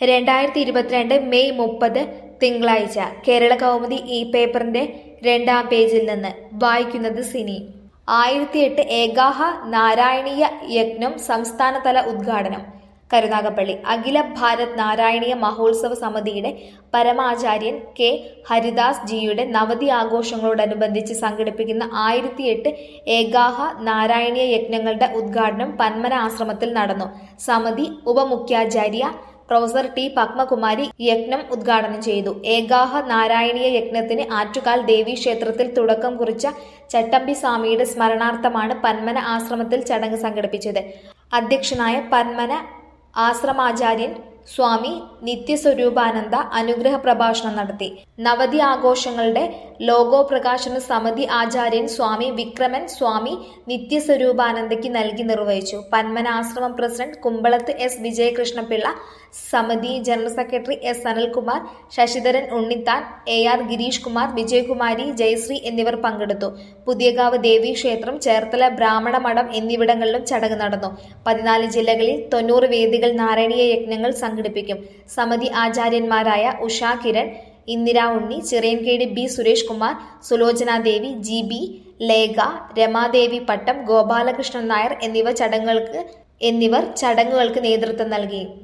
രണ്ടായിരത്തി ഇരുപത്തിരണ്ട് മെയ് മുപ്പത് തിങ്കളാഴ്ച കേരള കൗമുദി ഈ പേപ്പറിന്റെ രണ്ടാം പേജിൽ നിന്ന് വായിക്കുന്നത് സിനി ആയിരത്തിയെട്ട് ഏകാഹ നാരായണീയ യജ്ഞം സംസ്ഥാനതല ഉദ്ഘാടനം കരുനാഗപ്പള്ളി അഖില ഭാരത് നാരായണീയ മഹോത്സവ സമിതിയുടെ പരമാചാര്യൻ കെ ഹരിദാസ് ജിയുടെ നവതി ആഘോഷങ്ങളോടനുബന്ധിച്ച് സംഘടിപ്പിക്കുന്ന ആയിരത്തിയെട്ട് ഏകാഹ നാരായണീയ യജ്ഞങ്ങളുടെ ഉദ്ഘാടനം പന്മന ആശ്രമത്തിൽ നടന്നു സമിതി ഉപമുഖ്യാചാര്യ പ്രൊഫസർ ടി പത്മകുമാരി യജ്ഞം ഉദ്ഘാടനം ചെയ്തു ഏകാഹ നാരായണീയ യജ്ഞത്തിന് ആറ്റുകാൽ ദേവീ ക്ഷേത്രത്തിൽ തുടക്കം കുറിച്ച ചട്ടമ്പി സ്വാമിയുടെ സ്മരണാർത്ഥമാണ് പന്മന ആശ്രമത്തിൽ ചടങ്ങ് സംഘടിപ്പിച്ചത് അധ്യക്ഷനായ പന്മന ആശ്രമാചാര്യൻ സ്വാമി നിത്യസ്വരൂപാനന്ദ അനുഗ്രഹ പ്രഭാഷണം നടത്തി നവതി ആഘോഷങ്ങളുടെ ലോഗോ പ്രകാശന സമിതി ആചാര്യൻ സ്വാമി വിക്രമൻ സ്വാമി നിത്യസ്വരൂപാനന്ദയ്ക്ക് നൽകി നിർവഹിച്ചു പന്മന ആശ്രമം പ്രസിഡന്റ് കുമ്പളത്ത് എസ് വിജയകൃഷ്ണപിള്ള സമിതി general secretary S Anilkumar Sasidharan Unnithan A R Gireesh Kumar Vijayakumari Jayasree എന്നിവർ പങ്കെടുത്തു പുതിയകാവ് ദേവീ ക്ഷേത്രം ചേർത്തല ബ്രാഹ്മണ മഠം എന്നിവിടങ്ങളിലും ചടങ്ങ് നടന്നു പതിനാല് ജില്ലകളിൽ തൊണ്ണൂറ് വേദികൾ നാരായണീയ യജ്ഞങ്ങൾ സംഘടിപ്പിക്കും സമിതി ആചാര്യന്മാരായ ഉഷാ കിരൺ ഇന്ദിര ഉണ്ണി ചിറയൻകേടി B Suresh Kumar Sulochana Devi G B Lekha Ramadevi Pattom Gopalakrishnan Nair എന്നിവ ചടങ്ങുകൾക്ക് എന്നിവർ ചടങ്ങുകൾക്ക് നേതൃത്വം നൽകി